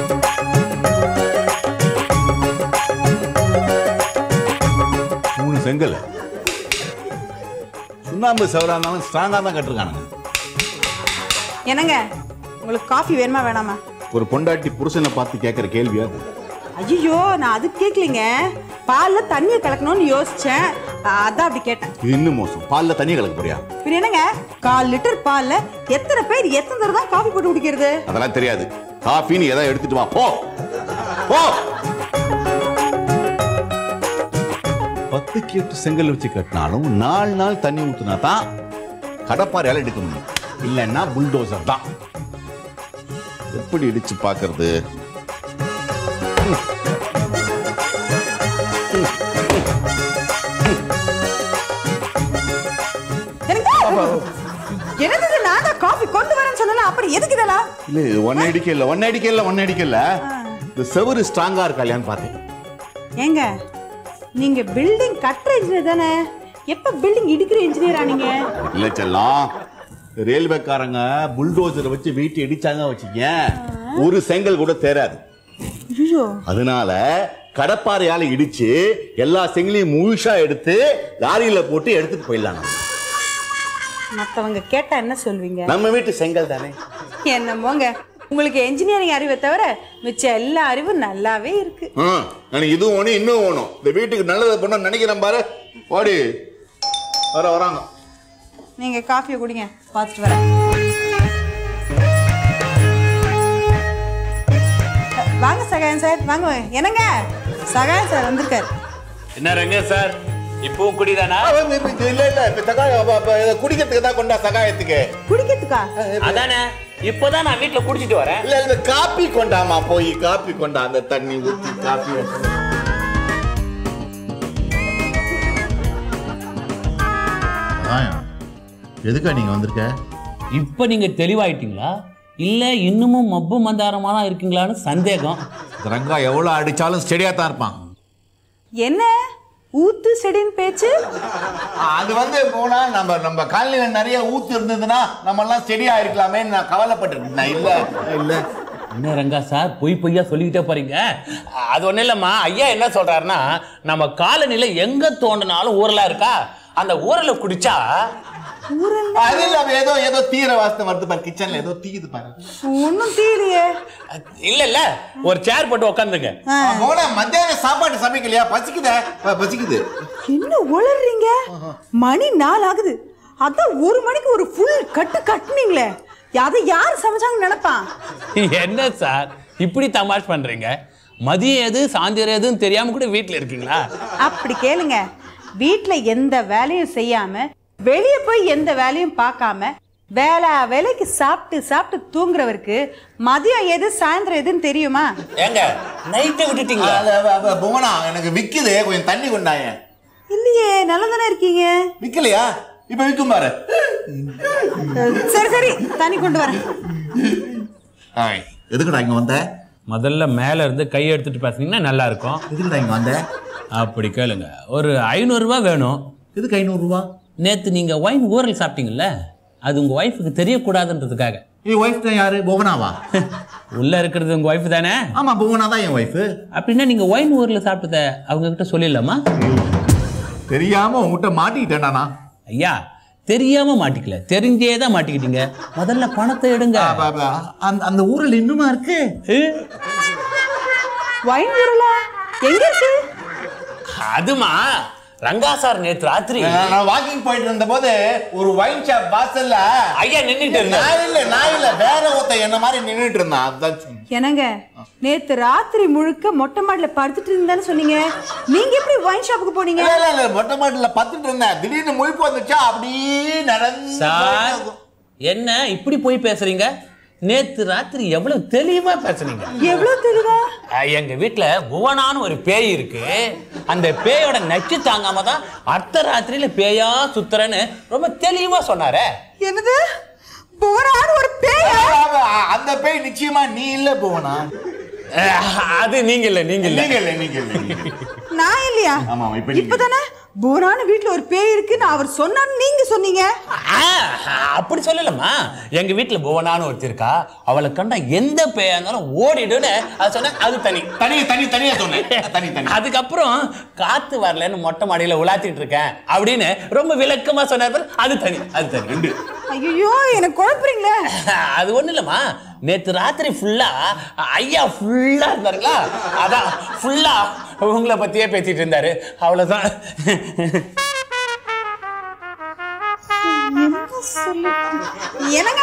மூணு செங்கல் சுண்ணாம்பு செவரா இருந்தாலும் ஸ்ட்ராங்கா தான் கட்டிருக்கானுங்க என்னங்க உங்களுக்கு காஃபி வேணுமா வேணாமா ஒரு பொண்டாட்டி புருஷனை பார்த்து கேட்கிற கேள்வியா அது? ஐயோ நான் அது கேட்கலைங்க பால்ல தண்ணியை கலக்கணும்னு யோசிச்சேன் அதான் அப்படி கேட்டேன் இது இன்னும் மோசம் பால்ல தண்ணி கலக்க போறியா பின்ன என்னங்க கால் லிட்டர் பால்ல எத்தனை பேர் எத்தனை தடவை தான் காஃபி போட்டு குடிக்கிறது அதெல்லாம் தெரியாது காஃபின்னு எதை எடுத்துட்டு வா போ போ பத்துக்கு எட்டு செங்கல் வச்சு கட்டினாலும் நாலு நாள் தண்ணி ஊத்துனா தான் கடப்பாறையால எடுக்க முடியும் இல்லைன்னா புல்டோசர் தான் எப்படி இடிச்சு பார்க்கிறது எனக்கு என்னது இது? நான் தான் காஃபி கொண்டு வரேன்னு சொன்னல அப்புறம் எதுக்கு இதெல்லாம் இல்ல இது ஒன்னு அடிக்க இல்ல ஒன்னு அடிக்க இல்ல ஒன்னு அடிக்க இல்ல இந்த செவரு ஸ்ட்ராங்கா இருக்கா இல்லையான்னு பார்த்தேன் ஏங்க நீங்க பில்டிங் கட்டுற இன்ஜினியர் தானே எப்ப பில்டிங் இடிக்கிற இன்ஜினியரா நீங்க இல்ல செல்லம் ரயில்வேக்காரங்க புல்டோசரை வச்சு வீட்டு இடிச்சாங்க வச்சுக்க ஒரு செங்கல் கூட தேராது ஐயோ அதனால கடப்பாறையால இடிச்சு எல்லா செங்கலையும் முழுசா எடுத்து லாரியில போட்டு எடுத்துட்டு போயிடலாம் நம்ம. மத்தவங்க கேட்டா என்ன சொல்வீங்க நம்ம வீட்டு செங்கல் தானே என்னமோங்க உங்களுக்கு என்ஜினியரிங் அறிவை தவிர மிச்ச எல்லா அறிவும் நல்லாவே இருக்கு ஆ, எனக்கு இதுவும் ஒண்ணு இன்னும் வேணும் இந்த வீட்டுக்கு நல்லதை பண்ண நினைக்கிறேன் பாரு ஓடி வர வராங்க நீங்க காஃபியை குடிங்க பார்த்துட்டு வரேன் வாங்க சகாயம் சார் வாங்க என்னங்க சகாயம் சார் வந்திருக்காரு என்ன ரங்க சார் இப்பவும் குடிதானா இல்ல இல்ல இப்ப சகாயம் அப்ப- அப்ப இதை குடிக்கிறதுக்கு தான் கொண்டா சகாயத்துக்கு குடிக்கிறதுக்கா அதானே இப்போதான் நான் வீட்டுல குடிச்சிட்டு வரேன் இல்ல இந்த காப்பி கொண்டாமா போய் காப்பி கொண்டா அந்த தண்ணி ஊத்தி காப்பி வச்சு. எதுக்கா நீங்க வந்திருக்க இப்ப நீங்க தெளிவாயிட்டீங்களா இல்ல இன்னமும் மப்பு மந்தாரமா தான் இருக்கீங்களான்னு சந்தேகம் ரங்கா எவ்வளவு அடிச்சாலும் ஸ்டெடியா தான் இருப்பான் என்ன ஊத்து செடின்னு பேச்சு அது வந்து போனா நம்ம நம்ம காலனில நிறைய ஊத்து இருந்ததுன்னா நம்ம எல்லாம் ஸ்டெடியா இருக்கலாமே நான் கவலைப்பட்டிருக்கேன் நான் இல்ல இல்ல என்ன ரங்கா சார் பொய் பொய்யா சொல்லிக்கிட்டே போறீங்க அது ஒண்ணும் இல்லம்மா ஐயா என்ன சொல்றாருன்னா நம்ம காலனில எங்க தோண்டினாலும் ஊரலா இருக்கா அந்த ஊரல குடிச்சா அது இல்ல அவ ஏதோ ஏதோ தீர வாசனை வருது பாரு கிச்சன்ல ஏதோ தீயுது பாரு ஒன்றும் தீலையே இல்ல இல்ல ஒரு சேர் போட்டு உட்காந்துங்க போனா மத்தியானம் சாப்பாடு சமைக்கலையா பசிக்குதே ப- பசிக்குது என்ன உளறீங்க மணி நாலு ஆகுது அதான் ஒரு மணிக்கு ஒரு ஃபுல் கட்டு கட்டுனீங்களே அதை யார் சமைச்சாங்கன்னு நினைப்பான் என்ன சார் இப்படி தமாஷ் பண்றீங்க மதியம் எது சாயந்தரம் எதுன்னு தெரியாம கூட வீட்டுல இருக்கீங்களா அப்படி கேளுங்க வீட்ல எந்த வேலையும் செய்யாம வெளிய போய் எந்த வேலையும் பார்க்காம வேலை வேலைக்கு சாப்பிட்டு சாப்பிட்டு தூங்குறவருக்கு மதியம் எது சாயந்தரம் எதுன்னு தெரியுமா ஏங்க நைட்டை விட்டுட்டீங்களா அது, அவ- அவ புவனா எனக்கு விக்குது கொஞ்சம் தண்ணி கொண்டாயேன் இல்லையே நல்லா தானே இருக்கீங்க விக்கலையா இப்ப விக்கும் பாரு அஹ், சரி சரி தண்ணி கொண்டு வரேன் ஆய், எதுக்குடா இங்க வந்த முதல்ல மேல இருந்து கை எடுத்துட்டு பேசுனீங்கன்னா நல்லா இருக்கும் எதுக்குடா இங்க வந்த அப்படி கேளுங்க ஒரு ஐநூறுரூவா வேணும் எதுக்கு ஐநூறு ரூபா நேத்து நீங்க ஒயின் ஊரல் சாப்பிட்டீங்கல்ல அது உங்க ஒய்ஃபுக்கு தெரியக்கூடாதுன்றதுக்காக நீ ஒய்ஃப் தான் யாரு புவனாவா உள்ள இருக்கிறது உங்க ஒய்ஃப் தானே ஆமா புவனா தான் என் ஒய்ஃப் அப்படின்னா நீங்க ஒயின் ஊரில் சாப்பிட்டத அவங்க கிட்ட சொல்லிடலாமா தெரியாம உங்ககிட்ட மாட்டிக்கிட்டேன்டா நான் ஐயா தெரியாம மாட்டிக்கல தெரிஞ்சே தான் மாட்டிக்கிட்டீங்க முதல்ல பணத்தை எடுங்க அப்ப- அப்ப அந்த- அந்த ஊரில் இன்னுமா இருக்கு வைன் ஊரலா எங்க இருக்கு அதுமா ரங்கா சார் நேத்து ராத்திரி நான் வாக்கிங் போயிட்டு இருந்த போது ஒரு வைன் ஷாப் வாசல்ல ஐயா நின்னுட்டு இருந்தாரு நான் இல்ல நான் இல்ல வேற ஒருத்த என்ன மாதிரி நின்னுட்டு இருந்தான் அதுதான் சொன்னேன். என்னங்க நேத்து ராத்திரி முழுக்க மொட்டை மாடில படுத்துட்டு இருந்தேன்னு சொன்னீங்க நீங்க எப்படி வைன் ஷாப்புக்கு போனீங்க இல்ல இல்ல இல்ல மொட்டை மாட்டில பத்துட்டு இருந்தேன் திடீர்னு முழிப்பு வந்துச்சா அப்படியே நடந்து சார் போயிட்டு- என்ன இப்படி போய் பேசுறீங்க நேத்து ராத்திரி எவ்வளவு தெளிவா பேசுனீங்க எவ்வளவு தெளிவா அஹ், எங்க வீட்ல புவனான்னு ஒரு பேய் இருக்கு அந்த பேயோட நச்சு தாங்காம தான் அர்த்த ராத்திரியில பேயா சுத்துறேன்னு ரொம்ப தெளிவா சொன்னாரே என்னது புவனான்னு ஒரு பேயா அவ- அந்த பேய் நிச்சயமா நீ இல்ல போவனா அஹ், அது நீங்க இல்ல நீங்க இல்ல நீங்க இல்ல நீங்க இல்ல நீங்க இல்ல. நான் இல்லையா ஆமா, ஆமா, இப்ப நீங்க. இப்பதானே போரான வீட்டுல ஒரு பேய் இருக்குன்னு அவர் சொன்னான்னு நீங்க சொன்னீங்க ஆ, அப்படி சொல்லலம்மா எங்க வீட்டுல புவனான்னு ஒருத்தி இருக்கா அவளை கண்டா எந்த பேயா இருந்தாலும் ஓடிடுன்னு அது சொன்னேன் அது தனி தனி தனி தனியா சொன்னேன் தனி தனி அதுக்கப்புறம் காத்து வரலன்னு மொட்டை மாடியில உலாத்திட்டு இருக்கேன் அப்படின்னு ரொம்ப விளக்கமா சொன்னார் அது தனி அது தனி ரெண்டு ஐயோ எனக்கு குழப்புறீங்களே அது ஒண்ணு இல்லம்மா நேத்து ராத்திரி ஃபுல்லா ஐயா ஃபுல்லா இருந்தாருங்களா அதான் ஃபுல்லா உங்களை பத்தியே பேசிட்டு இருந்தாரு அவ்வளவுதான் என்னங்க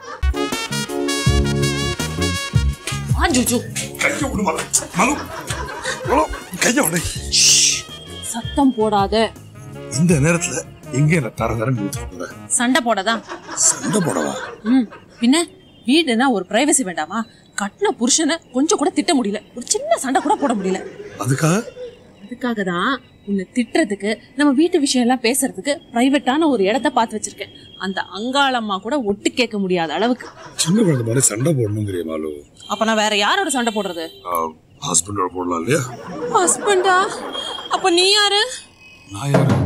ஆ ஜூஜு கையை விடு மலு மலு மலு கையை விடு சத்தம் போடாத இந்த நேரத்துல எங்க என்ன தர தரன்னு ஊத்துட்டு போற சண்டை போடதான் சண்டை போடவா ம் பின்ன வீடுனா ஒரு பிரைவசி வேண்டாமா கட்டின புருஷனை கொஞ்சம் கூட திட்ட முடியல ஒரு சின்ன சண்டை கூட போட முடியல அதுக்காக அதுக்காக தான் உன்னை திட்டுறதுக்கு நம்ம வீட்டு விஷயம் எல்லாம் பேசுறதுக்கு பிரைவேட்டான ஒரு இடத்த பார்த்து வச்சிருக்கேன் அந்த அங்காளம்மா கூட ஒட்டு கேட்க முடியாத அளவுக்கு சின்ன குழந்தை மாதிரி சண்டை போடணுங்கிறிய மாலு அப்ப நான் வேற யாரோட சண்டை போடுறது ஹஸ்பண்டோட போடலாம் இல்லையா ஹஸ்பண்டா அப்ப நீ யாரு நான் யாரு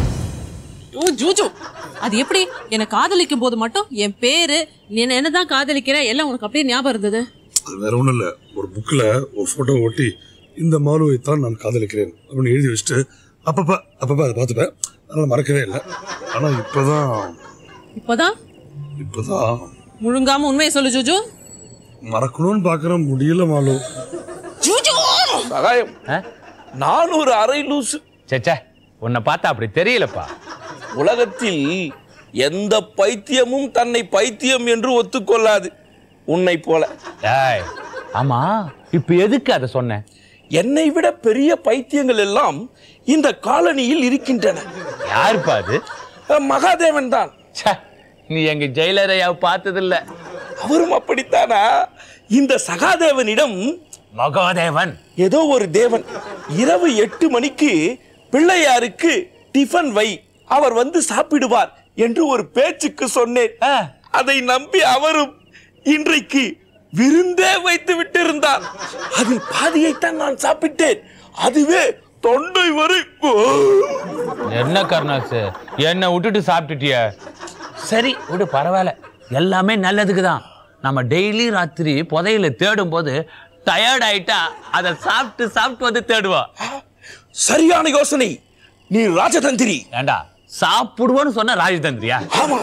ஓ ஜூஜு அது எப்படி என்னை காதலிக்கும் போது மட்டும் என் பேரு நீ என்ன என்னதான் காதலிக்கிற எல்லாம் உனக்கு அப்படியே ஞாபகம் இருந்தது அது வேற ஒண்ணும் இல்ல ஒரு புக்ல ஒரு போட்டோ ஒட்டி இந்த மாலுவை தான் நான் காதலிக்கிறேன் அப்படின்னு எழுதி வச்சுட்டு அப்பப்ப அப்பப்ப அதை பார்த்துப்பேன் அதனால மறக்கவே இல்லை ஆனா இப்பதான் இப்போதான் இப்பதான் முழுங்காம உண்மையை சொல்லு ஜூஜு மறக்கணும்னு பாக்குறேன் முடியல மாலு ஜூஜு சகாயம் நான் ஒரு அரை லூசு சேச்சே உன்னை பார்த்தா அப்படி தெரியலப்பா உலகத்தில் எந்த பைத்தியமும் தன்னை பைத்தியம் என்று ஒத்துக்கொள்ளாது உன்னை போல ஏய் ஆமா இப்ப எதுக்கு அதை சொன்னேன் என்னை விட பெரிய பைத்தியங்கள் எல்லாம் இந்த காலனியில் இருக்கின்றன யாருப்பா அது அஹ், மகாதேவன் தான் ச்சே, நீ எங்க ஜெயிலரையாவை பார்த்ததில்ல அவரும் அப்படித்தானா இந்த சகாதேவனிடம் மகாதேவன் ஏதோ ஒரு தேவன் இரவு எட்டு மணிக்கு பிள்ளையாருக்கு டிஃபன் வை அவர் வந்து சாப்பிடுவார் என்று ஒரு பேச்சுக்கு சொன்னேன் ஆ. அதை நம்பி அவரும் இன்றைக்கு விருந்தே வைத்து விட்டிருந்தார் அதில் பாதியைத்தான் நான் சாப்பிட்டேன் அதுவே தொண்டை வரை ஓ! என்ன கருணாசு என்ன விட்டுட்டு சாப்பிட்டுட்டிய சரி விடு பரவாயில்ல எல்லாமே நல்லதுக்கு தான் நம்ம டெய்லி ராத்திரி புதையில தேடும் போது டயர்ட் ஆயிட்டா அதை சாப்பிட்டு சாப்பிட்டு வந்து தேடுவோம் சரியான யோசனை நீ ராஜதந்திரி ஏண்டா சாப்பிடுவோன்னு சொன்ன ராஜதந்திரியா ஆமா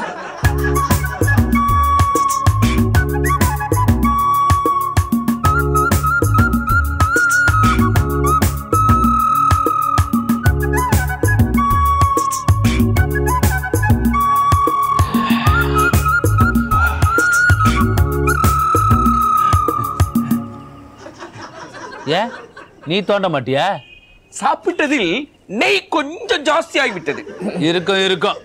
ஏ நீ தோண்ட மாட்டியா சாப்பிட்டதில் நெய் கொஞ்சம் ஜாஸ்தி ஆகிவிட்டது இருக்கும் இருக்கும்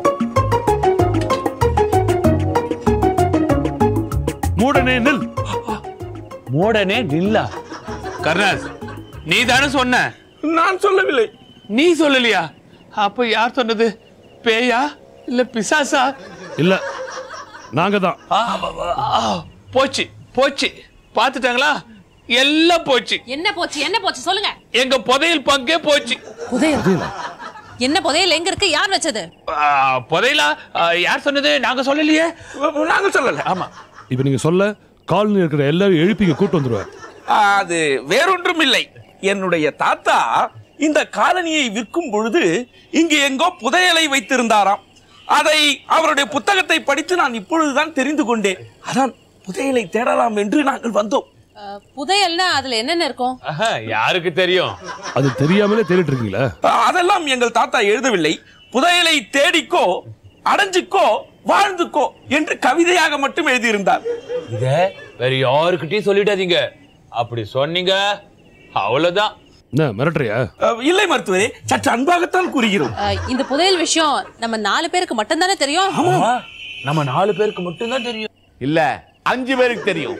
மூடனே நில் மூடனே நில்லா கருணாஸ் நீ தானே சொன்ன நான் சொல்லவில்லை நீ சொல்லலையா அப்ப யார் சொன்னது பேயா இல்ல பிசாசா இல்ல நாங்க தான் ஆ, ஆ, போச்சு போச்சு பாத்துட்டாங்களா எல்லாம் போச்சு என்ன போச்சு என்ன போச்சு சொல்லுங்க எங்க புதையல் பங்கே போச்சு புதையல் என்ன புதையல் எங்க இருக்கு யார் வச்சது ஆ, புதையலா ஆ, யார் சொன்னது நாங்க சொல்லலையே நாங்க சொல்லல ஆமா இப்ப நீங்க சொல்ல காலனி இருக்கிற எல்லாரும் எழுப்பி இங்க கூட்டு வந்துருவேன் அது வேறொன்றும் இல்லை என்னுடைய தாத்தா இந்த காலனியை விற்கும் பொழுது இங்கு எங்கோ புதையலை வைத்திருந்தாராம் அதை அவருடைய புத்தகத்தை படித்து நான் இப்பொழுதுதான் தெரிந்து கொண்டேன் அதான் புதையலை தேடலாம் என்று நாங்கள் வந்தோம் அஹ், புதையல்னா அதுல என்னென்ன இருக்கும் ஆஹா, யாருக்கு தெரியும் அது தெரியாமலே தேடிட்டு இருக்கீங்களா அதெல்லாம் எங்கள் தாத்தா எழுதவில்லை புதையலை தேடிக்கோ அடைஞ்சுக்கோ வாழ்ந்துக்கோ என்று கவிதையாக மட்டும் எழுதியிருந்தார் இத வேற யாருக்கிட்டையும் சொல்லிடாதீங்க அப்படி சொன்னீங்க அவ்வளவுதான் என்ன மிரட்டுறியா அஹ், இல்லை மருத்துவரே சற்று அன்பாகத்தான் கூறுகிறோம் அஹ், இந்த புதையல் விஷயம் நம்ம நாலு பேருக்கு மட்டும்தானே தெரியும் ஆமா, நம்ம நாலு பேருக்கு மட்டும்தான் தெரியும் இல்ல அஞ்சு பேருக்கு தெரியும்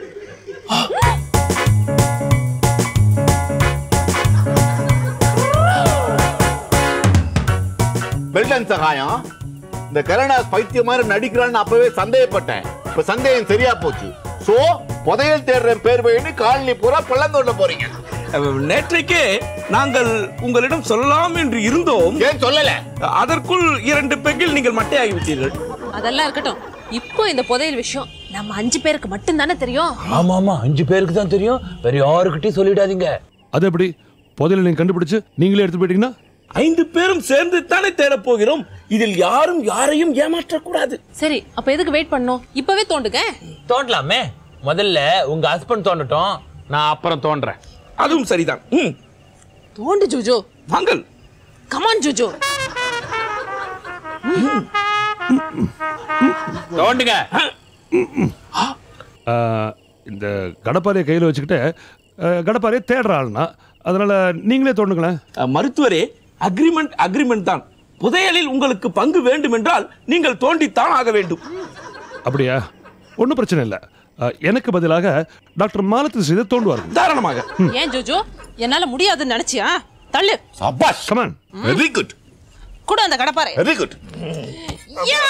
பெல்டன் சகாயம் இந்த கருணாஸ் பைத்தியம் மாதிரி நடிக்கிறான்னு அப்பவே சந்தேகப்பட்டேன் இப்ப சந்தேகம் சரியா போச்சு சோ புதையல் தேடுற பேர் வழின்னு காலனி பூரா பள்ளம் தோண்ட போறீங்க அஹ், நேற்றைக்கே நாங்கள் உங்களிடம் சொல்லலாம் என்று இருந்தோம் ஏன் சொல்லல அதற்குள் இரண்டு பெக்கில் நீங்கள் மட்டையாகி விட்டீர்கள் அதெல்லாம் இருக்கட்டும் இப்போ இந்த புதையல் விஷயம் நம்ம அஞ்சு பேருக்கு மட்டும் தானே தெரியும் ஆமா ஆமா அஞ்சு பேருக்கு தான் தெரியும் வேற யாருக்கிட்டையும் சொல்லிடாதீங்க அது எப்படி புதையலை நீங்க கண்டுபிடிச்சு நீங்களே எடுத்து போயிட்டீங்கன்னா ஐந்து பேரும் சேர்ந்து தானே தேடப் போகிறோம் இதில் யாரும் யாரையும் ஏமாற்றக்கூடாது சரி அப்ப எதுக்கு வெயிட் பண்ணோம் இப்பவே தோண்டுங்க தோண்டலாமே முதல்ல உங்க ஹஸ்பண்ட் தோண்டட்டும் நான் அப்புறம் தோன்றேன் அதுவும் சரிதான் ம் தோண்டு ஜூஜோ வாங்கள் கமான் ஜூஜோ தோண்டுங்க ஆஹ், இந்த கடப்பாறையை கையில் வச்சுக்கிட்டு ஆஹ், கடப்பாறையை தேடுற ஆள்னா அதனால நீங்களே தோண்டுங்களேன் அஹ், மருத்துவரே அக்ரிமெண்ட் அக்ரிமெண்ட் தான் புதையலில் உங்களுக்கு பங்கு வேண்டும் என்றால் நீங்கள் தோண்டித்தான் ஆக வேண்டும் அப்படியா ஒன்றும் பிரச்சனை இல்லை ஆஹ், எனக்கு பதிலாக டாக்டர் மாலத்தி செய்த தோண்டுவார்கள் தாராளமாக ஏன் ஜூஜோ என்னால முடியாதுன்னு நினைச்சியா தள்ளு சபாஷ் கமான் வெரி குட் கூட அந்த கடப்பாரை வெரி குட் யா!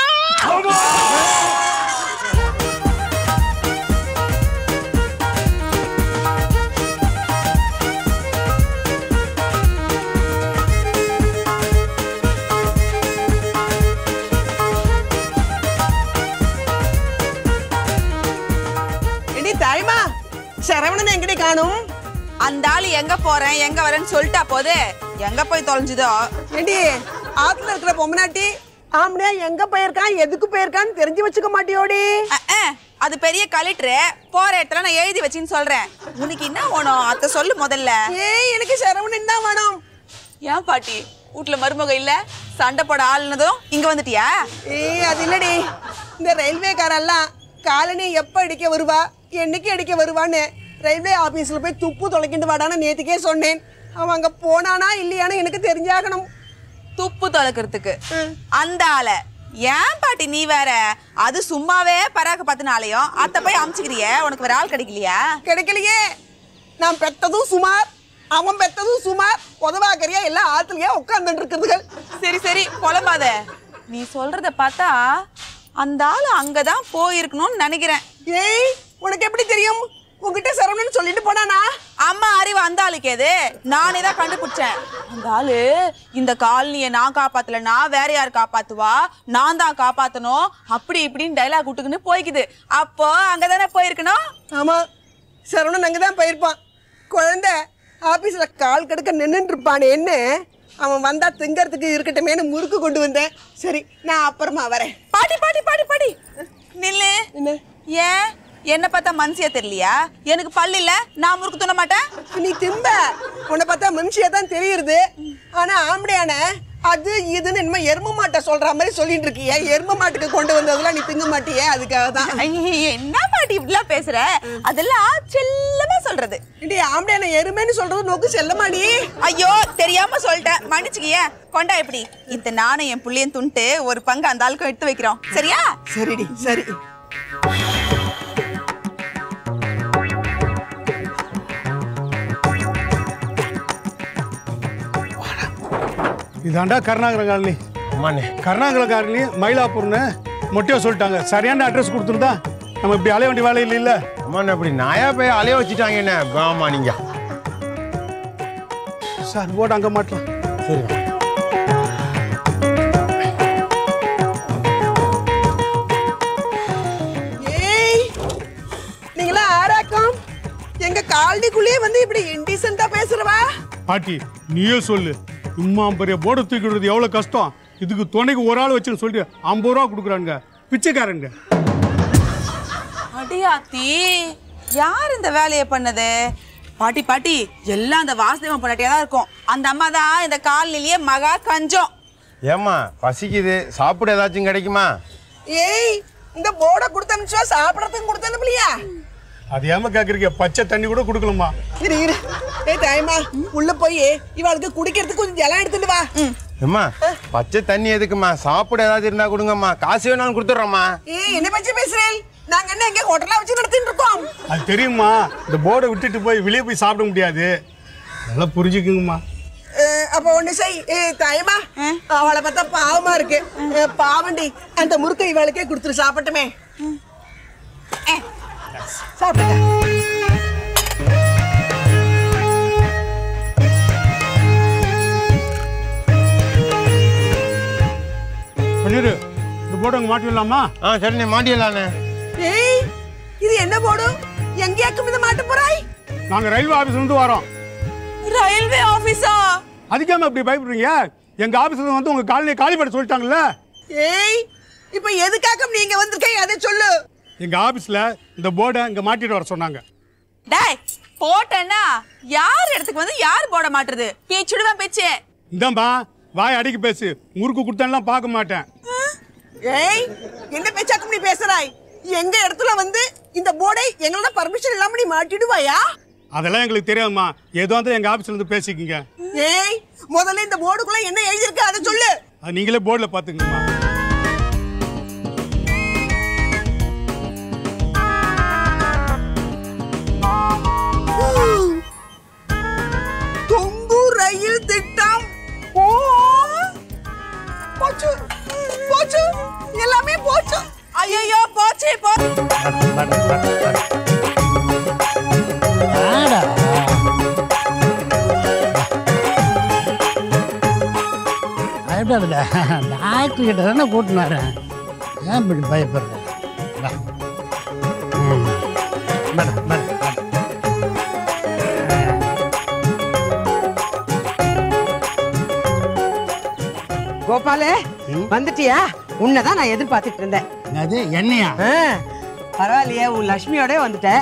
எடி தாய்மா சரவணன் எங்கடி காணும் அந்த ஆளு எங்க போறேன் எங்க வரேன்னு சொல்லிட்டா போது எங்க போய் தொலைஞ்சுதோ ஏண்டி ஆத்துல இருக்கிற பொம்மநாட்டி ஆம்பளையா எங்க போயிருக்கான் எதுக்கு போயிருக்கான்னு தெரிஞ்சு வச்சுக்க மாட்டியோடி அஹ், அஹ், அது பெரிய கலெக்டரு போற இடத்துல நான் எழுதி வச்சின்னு சொல்றேன் உனக்கு என்ன வேணும் அத சொல்லு முதல்ல ஏய் எனக்கு சரவணன் தான் வேணும் ஏன் பாட்டி வீட்டுல மருமக இல்ல சண்டை போட ஆளுனதும் இங்க வந்துட்டியா ஏய் அது இல்லடி இந்த ரயில்வேக்காரெல்லாம் காலனி எப்ப அடிக்க வருவா என்னைக்கு அடிக்க வருவான்னு ரயில்வே ஆபீஸ்ல போய் துப்பு தொலைக்கிட்டு வாடான்னு நேத்துக்கே சொன்னேன் அவன் அங்க போனானா இல்லையான்னு எனக்கு தெரிஞ்சாகணும் துப்பு தொலைக்கிறதுக்கு அந்த ஆள ஏன் பாட்டி நீ வேற அது சும்மாவே பராக்க பார்த்தினாலையும் அத்த போய் அமுச்சுக்கிறிய உனக்கு வேற ஆள் கிடைக்கலையா கிடைக்கலையே நான் பெத்ததும் சுமார் அவன் பெத்ததும் சுமார் உதவாக்கறியா எல்லாம் ஆத்துலயே உட்கார்ந்துட்டு இருக்கிறதுகள் சரி சரி புலம்பாத நீ சொல்றத பார்த்தா அந்த ஆளு அங்கதான் போயிருக்கணும்னு நினைக்கிறேன் ஏய் உனக்கு எப்படி தெரியும் உன்கிட்ட சரவணன் சொல்லிட்டு போனானா அம்மா அறிவு அந்த ஆளுக்கு எது நானே தான் கண்டுபிடிச்சேன் அந்த ஆளு இந்த காலனியை நான் காப்பாத்தலனா வேற யார் காப்பாத்துவா நான் தான் காப்பாத்தணும் அப்படி இப்படின்னு டைலாக் விட்டுக்குன்னு போய்க்குது அப்போ அங்கதானே போயிருக்கணும் ஆமா சரவணன் அங்கதான் போயிருப்பான் குழந்தை ஆபீஸ்ல கால் கடுக்க நின்னுட்டு இருப்பானே என்ன அவன் வந்தா திங்கறதுக்கு இருக்கட்டுமேனு முறுக்கு கொண்டு வந்தேன் சரி நான் அப்புறமா வரேன் பாட்டி பாட்டி பாட்டி பாட்டி நில்லு என்ன ஏன் என்ன பார்த்தா மனசியா தெரியலையா எனக்கு பல்லு இல்ல நான் முறுக்கு துண்ண மாட்டேன் நீ திம்ப உன்னை பார்த்தா மனுஷியா தான் தெரியுது ஆனா ஆம்படையான அது இதுன்னு என்னமோ எரும மாட்டை சொல்ற மாதிரி சொல்லிட்டு இருக்கிய எரும மாட்டுக்கு கொண்டு வந்ததெல்லாம் நீ திங்க மாட்டியே அதுக்காக தான் ஐயே, என்ன பாட்டி இப்படிலாம் பேசுற அதெல்லாம் செல்லமா சொல்றது இடி ஆம்படையான எருமைன்னு சொல்றது நோக்கு செல்லமாடி ஐயோ தெரியாம சொல்லிட்டேன் மன்னிச்சுக்கிய கொண்டா எப்படி இந்த நானும் என் புள்ளையும் துண்டு ஒரு பங்கு அந்த ஆளுக்கும் எடுத்து வைக்கிறோம் சரியா சரிடி சரி இதாண்டா கருணாகர காலனி கருணாகர காலனி மயிலாப்பூர்னு மொட்டையா சொல்லிட்டாங்க சரியான அட்ரஸ் கொடுத்துருந்தா நம்ம இப்படி அலைய வேண்டிய வேலை இல்லை இல்ல அம்மா என்ன இப்படி நாயா போய் அலைய வச்சுட்டாங்க என்ன ஆமா நீங்க சார் போட்டு அங்க மாட்டலாம் ஏய் நீங்களா ஆராக்கம் எங்க காலனிக்குள்ளேயே வந்து இப்படி இன்டீசெண்டா பேசுறவா பாட்டி நீயே சொல்லு இம்மா பெரிய போர்டை தூக்கி விடுறது எவ்வளவு கஷ்டம் இதுக்கு துணைக்கு ஒரு ஆள் வச்சுன்னு சொல்லிட்டு ஐம்பது ரூபா கொடுக்குறாங்க பிச்சைக்காரங்க அடியாத்தி யார் இந்த வேலையை பண்ணது பாட்டி பாட்டி எல்லாம் அந்த வாசுதேவன் பொண்டாட்டியா தான் இருக்கும் அந்த அம்மா தான் இந்த காலனிலேயே மகா கஞ்சம் ஏம்மா பசிக்குது சாப்பிட ஏதாச்சும் கிடைக்குமா ஏய் இந்த போர்டை கொடுத்து அனுப்பிச்சா சாப்பிடறதுக்கு கொடுத்து அனுப்பலையா அது ஏமா கேக்குறீங்க பச்சை தண்ணி கூட கொடுக்கலாமா இரு இரு ஏய் தாயம்மா உள்ள போய் இவளுக்கு குடிக்கிறதுக்கு கொஞ்சம் ஜலம் எடுத்துட்டு வா ஏம்மா பச்சை தண்ணி எதுக்குமா சாப்பிட ஏதாச்சும் இருந்தா கொடுங்கம்மா காசு வேணாலும் கொடுத்துட்றோம்மா ஏய் என்ன பத்தி பேசுறேன் நாங்க என்ன எங்க ஹோட்டலா வச்சு நடத்திட்டு இருக்கோம் அது தெரியுமா இந்த போர்டை விட்டுட்டு போய் வெளியே போய் சாப்பிட முடியாது நல்லா புரிஞ்சுக்குங்கம்மா அஹ், அப்ப ஒண்ணு செய் ஏய் தாயம்மா அவளை பார்த்தா பாவமா இருக்கு அஹ், பாவண்டி அந்த முறுக்கை இவளுக்கே கொடுத்துரு சாப்பிட்டுமே சாப்பிடுங்க பண்ணிடு இந்த போட்டு அங்கே மாட்டிடலாமா ஆ சரிண்ணே மாட்டிடலாண்ணே ஏய் இது என்ன போடு எங்கேயாக்கும் இதை மாட்ட போறாய் நாங்கள் ரயில்வே ஆஃபீஸ்ல இருந்து வரோம் ரயில்வே ஆபீஸா அதுக்காம இப்படி பயப்படுறீங்க எங்க ஆபீஸ்ல வந்து உங்க காலனியை காலி பண்ண சொல்லிட்டாங்கல்ல ஏய் இப்போ எதுக்காக நீங்க வந்திருக்கீங்க அதை சொல்லு எங்க ஆபீஸ்ல இந்த போர்டை இங்க மாட்டிட்டு வர சொன்னாங்க டேய் போட்டேன்னா யார் இடத்துக்கு வந்து யார் போட மாட்டுறது பேச்சுடுவேன் பேச்சு இந்தாம்மா வாய் அடிக்க பேசு முறுக்கு கொடுத்தெல்லாம் பார்க்க மாட்டேன் ஏய் என்ன பேச்சாக்கும் நீ பேசுறாய் எங்க இடத்துல வந்து இந்த போர்டை எங்களோட பர்மிஷன் இல்லாம நீ மாட்டிடுவாயா அதெல்லாம் எங்களுக்கு தெரியாதும்மா ஏதோ வந்து எங்க ஆபீஸ்ல இருந்து பேசிக்கிங்க ஏய் முதல்ல இந்த போர்டுக்குள்ள என்ன எழுதிருக்கு அதை சொல்லு அது நீங்களே போர்டில் பார்த்துக்கங்கம்மா தொங்கு ரயில் திட்டம் ஓ போச்சு போச்சு எல்லாமே போச்சு ஐயோ போச்சு போ பயப்படாதுடா டாக்டர் கிட்ட தானே கூட்டின்னு வரேன் ஏன் இப்படி பயப்படுற வா. ம். மேடம் மேடம் மேடம் கோபாலு வந்துட்டியா உன்னதான் நான் எதிர்பார்த்துட்டு இருந்தேன் என்னது என்னையா ஆ, பரவாயில்லையே உன் லட்சுமியோட வந்துட்டேன்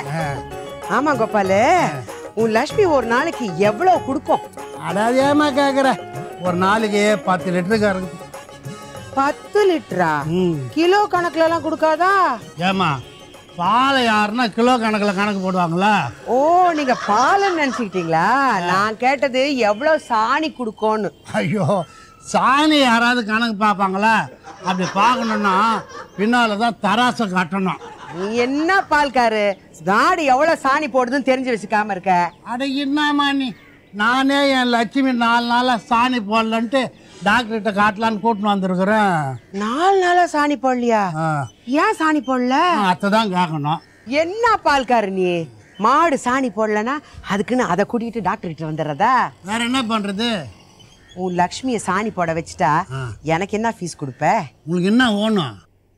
ஆமா கோபாலு உன் லட்சுமி ஒரு நாளைக்கு எவ்வளவு கொடுக்கும் அதாவது ஏமா கேட்குற ஒரு நாளைக்கு பத்து லிட்டருக்கு இறங்கு பத்து லிட்டரா ம் கிலோ கணக்குல எல்லாம் கொடுக்காதா ஏமா பாலை யாருன்னா கிலோ கணக்கில் கணக்கு போடுவாங்களா ஓ நீங்க பாலன்னு நினைச்சுக்கிட்டீங்களா நான் கேட்டது எவ்வளவு சாணி கொடுக்கும்னு ஐயோ சாணி யாராவது கணக்கு பார்ப்பாங்களா அப்படி பார்க்கணுன்னா பின்னால தான் தராசை கட்டணும் நீ என்ன பால்காரு நாடு எவ்வளவு சாணி போடுதுன்னு தெரிஞ்சு வச்சுக்காம இருக்க அட என்னம்மா நீ நானே என் லட்சுமி நாலு நாளாக சாணி போடலன்ட்டு டாக்டர்கிட்ட காட்டலான்னு கூட்டின்னு வந்திருக்கிறேன் நாலு நாளா சாணி போடலையா ஆ. ஏன் சாணி போடல அத்தை தான் கேட்கணும் என்ன பால்காரு நீ மாடு சாணி போடலனா அதுக்குன்னு அதை கூட்டிட்டு டாக்டர் கிட்ட வந்துடுறதா வேற என்ன பண்ணுறது உன் லக்ஷ்மியை சாணி போட வச்சுட்டா எனக்கு என்ன ஃபீஸ் கொடுப்ப உங்களுக்கு என்ன வேணும்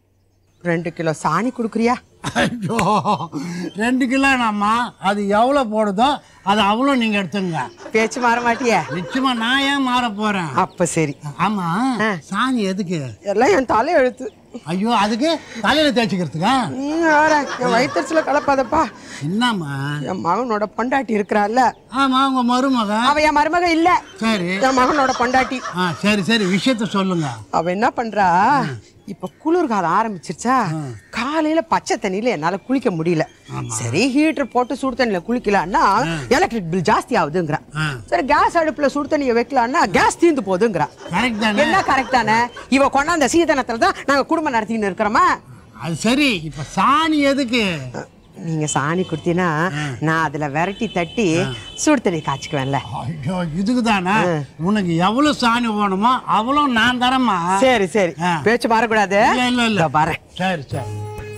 ரெண்டு கிலோ சாணி கொடுக்குறியா ஐயோ ரெண்டு கிலோனாம்மா அது எவ்வளோ போடுதோ அது அவ்வளோ நீங்கள் எடுத்துங்க பேச்சு மாற மாட்டியே நிச்சயமா நான் ஏன் மாற போகிறேன் அப்ப சரி ஆமா சாணி எதுக்கு எல்லாம் என் தலை எழுத்து ஐயோ அதுக்கு தலையில தேய்ச்சிக்கிறதுக்கா நீங்க வேற என் வயிற்றுல கலப்பாதப்பா என்னம்மா என் மகனோட பொண்டாட்டி இருக்கிறாள்ல ஆமா உங்க மருமக அவ என் மருமக இல்ல சரி என் மகனோட பொண்டாட்டி ஆ சரி சரி விஷயத்த சொல்லுங்க அவ என்ன பண்றா இப்ப குளிர்காலம் ஆரம்பிச்சிருச்சா காலையில பச்சை தண்ணியில என்னால குளிக்க முடியல சரி ஹீட்டர் போட்டு சுடு தண்ணியில குளிக்கலாம்னா எலக்ட்ரிக் பில் ஜாஸ்தி ஆகுதுங்கிறா சரி கேஸ் அடுப்புல சுடு தண்ணியை வைக்கலாம்னா கேஸ் தீந்து போகுதுங்கிறா கரெக்ட் தானே என்ன கரெக்ட் தானே இவ கொண்டாந்த சீதனத்துல தான் நாங்க குடும்பம் நடத்தின்னு இருக்கிறோமா அது சரி இப்ப சாணி எதுக்கு நீங்க சாணி கொடுத்தீங்கன்னா நான் அதுல விரட்டி தட்டி சுடு தண்ணி காய்ச்சிக்குவேன்ல ஐயோ இதுக்கு தானே உனக்கு எவ்வளவு சாணி வேணுமோ அவ்வளோ நான் தரேம்மா சரி சரி ஆ. பேச்சு மாறக்கூடாது இல்ல இல்ல இல்ல இதோ பாரேன் சரி சரி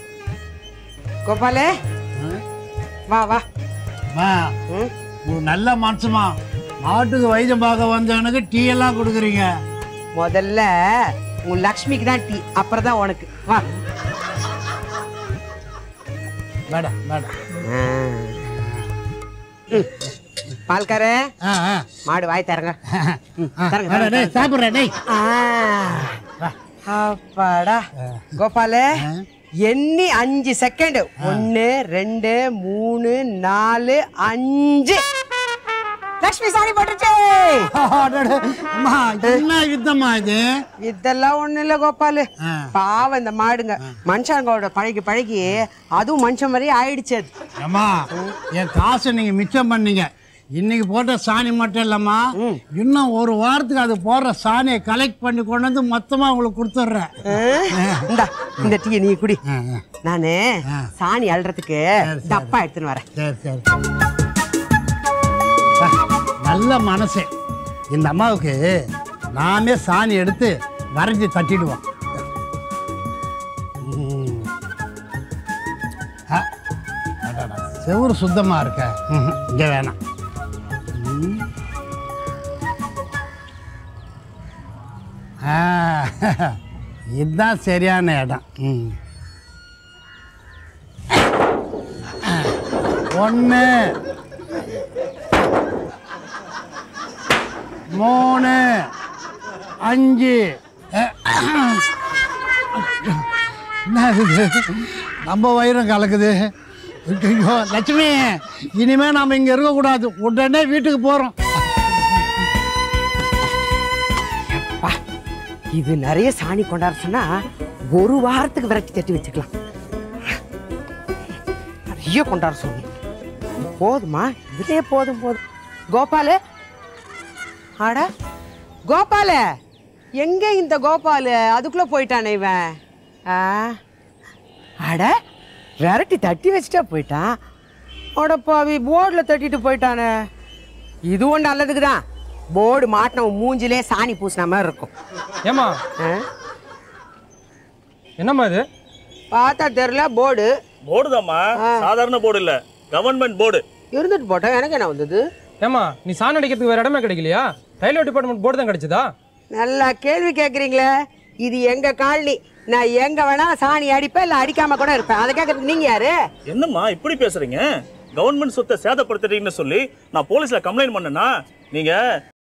கோபாலே வா வா வா ஒரு நல்ல மனுஷமா நாட்டுக்கு வைத்தியம் பார்க்க வந்தவனுக்கு டீ எல்லாம் கொடுக்குறீங்க முதல்ல உன் லக்ஷ்மிக்கு தான் டீ அப்புறம் தான் உனக்கு வா மேடம் மேடம் பால்காரே ஆ ஆ மாடு வாய் தரங்க தரங்க, டேய், தரங்க, டேய், சாப்பிட்றேன் டேய் ஆ. அப்பாடா கோபாலு எண்ணி அஞ்சு செகண்ட் ஒன்னு ரெண்டு மூணு நாலு அஞ்சு லக்ஷ்மி சாணி போட்டுருச்சு அடடே, அம்மா, என்ன யுத்தமா இது இதெல்லாம் ஒண்ணு இல்ல கோபாலு ஆ. பாவம் இந்த மாடுங்க மனுஷங்களோட பழகி பழகி அதுவும் மனுஷன் மாதிரியே ஆயிடுச்சு அது அம்மா என் காசை நீங்க மிச்சம் பண்ணீங்க இன்னைக்கு போட்ட சாணி மட்டும் இல்லம்மா இன்னும் ஒரு வாரத்துக்கு அது போடுற சாணியை கலெக்ட் பண்ணி கொண்டு வந்து மொத்தமா உங்களுக்கு கொடுத்துட்றேன் இந்தா இந்த டீ நீ குடி ஆ, ஆ. நானு சாணி அள்ளுறதுக்கு டப்பா எடுத்துன்னு வரேன் சரி சரி ஆ, நல்ல மனசு இந்த அம்மாவுக்கு நாமே சாணி எடுத்து வரைஞ்சி தட்டிடுவோம் ம். ஆ, செவுரு சுத்தமாக இருக்க இங்கே வேணாம் ம். ஆ, இதுதான் சரியான இடம் ம் ஒன்று மூணு அஞ்சு அஹ், என்ன இது நம்ம வயிறும் கலக்குது ஐயோ லட்சுமி இனிமே நாம இங்க இருக்கக்கூடாது உடனே வீட்டுக்கு போறோம் இது நிறைய சாணி கொண்டாட சொன்னா ஒரு வாரத்துக்கு விரட்டி தட்டி வச்சுக்கலாம் நிறைய கொண்டாட சொல்லி போதுமா இதுலயே போதும் போதும் கோபாலு ஆட கோபால எங்க இந்த கோபாலு அதுக்குள்ள போயிட்டானே இவன் ஆ அட விரட்டி தட்டி வச்சுட்டா போயிட்டான் அடப்பாவி போர்டில் தட்டிட்டு போயிட்டானே இதுவும் நல்லதுக்கு தான் போர்டு மாட்டினவன் மூஞ்சிலே சாணி பூசின மாதிரி இருக்கும் ஏமா என்னம்மா இது பார்த்தா தெரியல போர்டு போர்டுதாம்மா சாதாரண போர்டு இல்ல கவர்மெண்ட் போர்டு இருந்துட்டு போட்டோம் எனக்கு என்ன வந்தது ஏமா நீ சாணி அடிக்கிறதுக்கு வேற இடமே கிடைக்கலையா ரயில்வே டிபார்ட்மெண்ட் போர்டு தான் கிடைச்சதா நல்லா கேள்வி கேட்குறீங்களே இது எங்க காலனி நான் எங்க வேணா சாணி அடிப்பேன் இல்லை அடிக்காம கூட இருப்பேன் அதை கேட்கறதுக்கு நீங்க யாரு என்னம்மா இப்படி பேசுறீங்க கவர்மெண்ட் சொத்தை சேதப்படுத்துறீங்கன்னு சொல்லி நான் போலீஸ்ல கம்ப்ளைண்ட் பண்ணனா நீங்க